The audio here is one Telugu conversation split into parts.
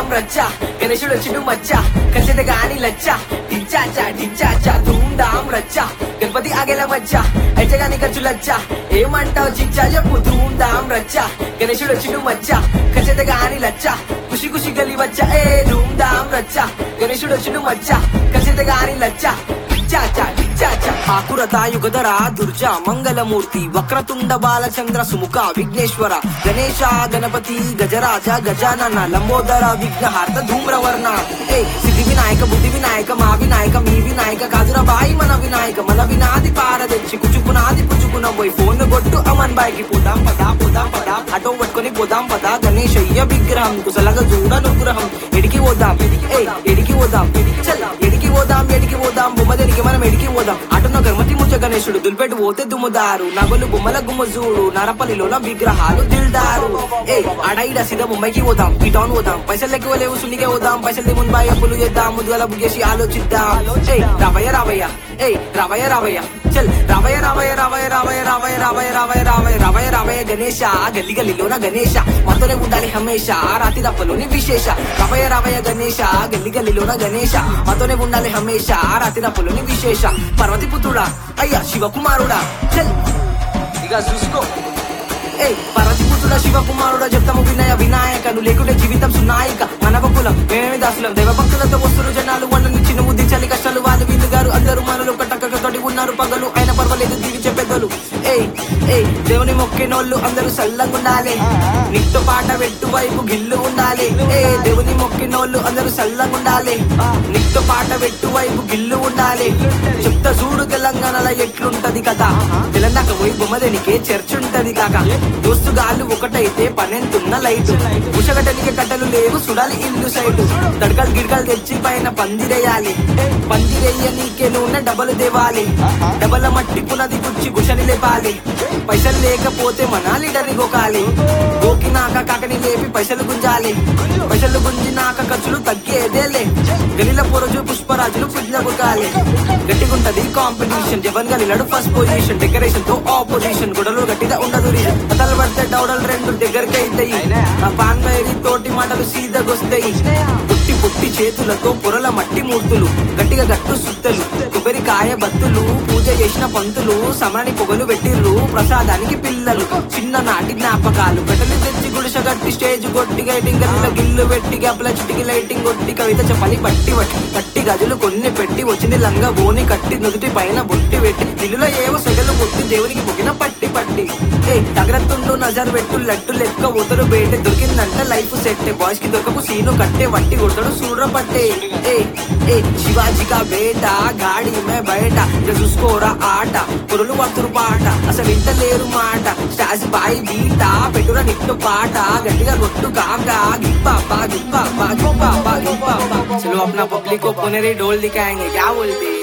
రచ్చ గణేశుడు వచ్చిండు మచ్చ కసిత గాని లచ్చ డించాచా డించాచా ధూమ్ ధామ్ రచ్చ గణపతి ఆగేల మచ్చ అయితే గాని ఖర్చు లచ్చ ఏమంటావు చిచ్చా చెప్పు ధూమ్ ధామ్ రచ్చ గణేశుడు వచ్చిండు మచ్చ కసిత గాని లచ్చ ఖుషి ఖుషి గలి వచ్చ ఏ ధూమ్ ధామ్ రచ్చ గణేశుడు వచ్చిండు మచ్చ కసిత గాని లచ్చ చాచా చాచా ఆకురత యుగధర దుర్జ మంగళమూర్తి వక్రతుండ బాలచంద్ర సుముఖ విఘ్నేశ్వర గణేశ గణపతి గజరాజ గజానన లంబోదర విఘ్నహార్త ధూమ్రవర్ణ ఏ సిద్ధి వినాయక బుద్ధి వినాయక మా వినాయక మీ వినాయక కాదుర బాయి మన వినాయక మన వినాది పారదెచ్చి కుచుకునాది పుచ్చుకున పోయి ఫోన్ కొట్టు అమన్ బాయికి పోదాం పదా పోదాం పదా ఆటో పట్టుకొని పోదాం పదా గణేశయ్య విగ్రహం కుసలగా చూడ అనుగ్రహం ఎడికి పోదాం ఏ ఎడికి పోదాం చల్ ఎడికి పోదాం ఎడికి పోదాం బొమ్మ దేనికి మనం ఎడికి పోదాం అటున్న గణపతి ముచ్చ గణేశుడు దులిపెట్టి పోతే దుమ్ముదారు నగలు బొమ్మల గుమ్మ చూడు నరపల్లిలోన విగ్రహాలు దిల్దారు ఏ అడైడ సీదా ముంబైకి పోదాం ఈ టౌన్ పోదాం పైసలు ఎక్కువ లేవు సున్నికే పోదాం పైసలు ముంబై అప్పులు చేద్దాం ముద్దుగల బుగ్గేసి ఆలోచిద్దాం ఏయ్ రావయ్య రావయ్య ఏయ్ రావయ్య రావయ్య చల్ రావయ్య రావయ్య రావయ్య రావయ్య రావయ్య రావయ్య రావయ్య రావయ్య రావయ్య రావయ్య గణేశ గల్లి గల్లిలోన గణేశ మనతోనే ఉండాలి హమేష రాతి దప్పలోని విశేష రావయ్య రావయ్య గణేశ గల్లి గల్లిలోన గణేశ మనతోనే ఉండాలి హమేష రాతి దప్పలోని విశేష పర్వతి పుత్రుడా అయ్యా శివకుమారుడా చల్ ఇక చూసుకో ఏయ్ పరతి పుత్రుడ శివకుమారుడ చెప్తాము వినయ వినాయక నువ్వు లేకుంటే జీవితం సునాయిక మన భక్తులం మేమే దాసులం దైవ భక్తులతో వస్తున్నారు జనాలు వాళ్ళని చిన్న బుద్ధి చలి కష్టాలు వాళ్ళు వీళ్ళు గారు అందరూ మనలు తోటి ఉన్నారు పగలు అయినా పర్వాలేదు జీవించే పెద్దలు ఏయ్ ఏయ్ దేవుని మొక్కినోళ్ళు అందరూ సల్లంగా ఉండాలి నిట్టు పాట పెట్టు వైపు గిల్లు ఉండాలి ఏ దేవుని మొక్కినోళ్ళు అందరూ సల్లంగా ఉండాలి నిట్టు పాట పెట్టు వైపు గిల్లు ఉండాలి చెప్తా చూడు తెలంగాణలో ఎట్లుంటది కదా తెలంగాణ పోయి బొమ్మదేనికే చర్చ్ ఉంటది కాక దోస్తు గాళ్ళు ఒకటైతే పనెంతున్న లైట్ ఉషగటనికి కట్టలు లేవు సుడాలి ఇల్లు సైటు తడకలు గిడకలు తెచ్చి పైన పందిరేయాలి పందిరేయ నీకే నూనె డబలు దేవాలి డబల మట్టి పునది గుచ్చి గుషని లేపాలి పైసలు లేకపోతే మన లీడర్ని గోకాలి గోకినాక కాకని లేపి పైసలు గుంజాలి పైసలు గుంజినాక ఖర్చులు తగ్గేదేలే గలిల పొరజు పుష్పరాజులు పుజ్ఞ బుకాలి గట్టిగుంటది కాంపిటీషన్ జవన్ గలిలాడు ఫస్ట్ పొజిషన్ డెకరేషన్ తో ఆపోజిషన్ గొడవలు గట్టిగా ఉండదు రీజన్ కథలు పడితే డౌడలు రెండు దగ్గరికి అయితాయి ఆ పాన్ బైరి తోటి మాటలు సీదగొస్తాయి పుట్టి పుట్టి చేతులతో పొరల మట్టి మూర్తులు గట్టిగా గట్టు సుత్తలు కొబ్బరికాయ బత్తులు పూజ చేసిన పంతులు సమరాని పొగలు పెట్టిర్రు ప్రసాదానికి పిల్లలు చిన్ననాటి జ్ఞాపకాలు గటలు తెచ్చి గుడిస గట్టి స్టేజ్ కొట్టి గైటింగ్ గల్ల గిల్లు పెట్టి గబ్బల చిటికి లైటింగ్ కొట్టి కవిత చెప్పని పట్టి పట్టి కట్టి గజులు కొన్ని పెట్టి వచ్చింది లంగా బోని కట్టి నుదుటి పైన బొట్టి పెట్టి ఇల్లులో ఏవో సెగలు కొట్టి దేవునికి పొగిన పట్టి పట్టి ఏ తగరత్తుండు నజర్ పెట్టు లడ్డు లెక్క ఉతరు బేట దొరికిందంట లైఫ్ సెట్ బాయ్స్ కి దొరకకు సీను కట్టే వట్టి కొడతాడు సూర్ర పట్టే ఏ ఏ శివాజీ కా బేట గాడి మే బయట ఇక చూసుకోరా ఆట పొరులు పడుతురు పాట అసలు వింటలేరు మాట స్టాజ్ బాయి బీట పెట్టురా నిట్టు పాట గట్టిగా కొట్టు కాక గిప్పాపా గిప్పాపా గిప్పాపా గిప్పాపా చలో अपना पब्लिक को पुनरी ढोल दिखाएंगे क्या बोलते हैं?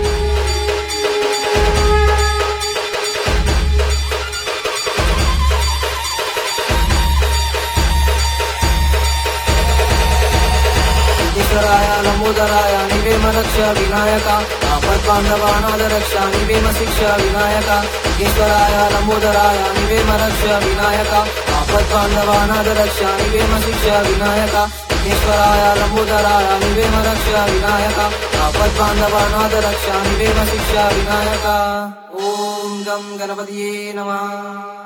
విఘ్నేశ్వరాయ లంబోదరాయ నివేమ రక్ష వినాయక ఆపద్బాంధవానాద రక్ష నివేమ శిక్ష వినాయక విఘ్నేశ్వరాయ లంబోదరాయ నివేమ రక్ష వినాయక ఆపద్బాంధవానాద రక్ష నివేమ శిక్ష వినాయక విఘ్నేశ్వరాయ లంబోదరాయ నివేమ రక్ష వినాయక ఆపద్బాంధవానాద రక్ష నివేమ శిక్ష వినాయక ఓం గం గణపతియే నమః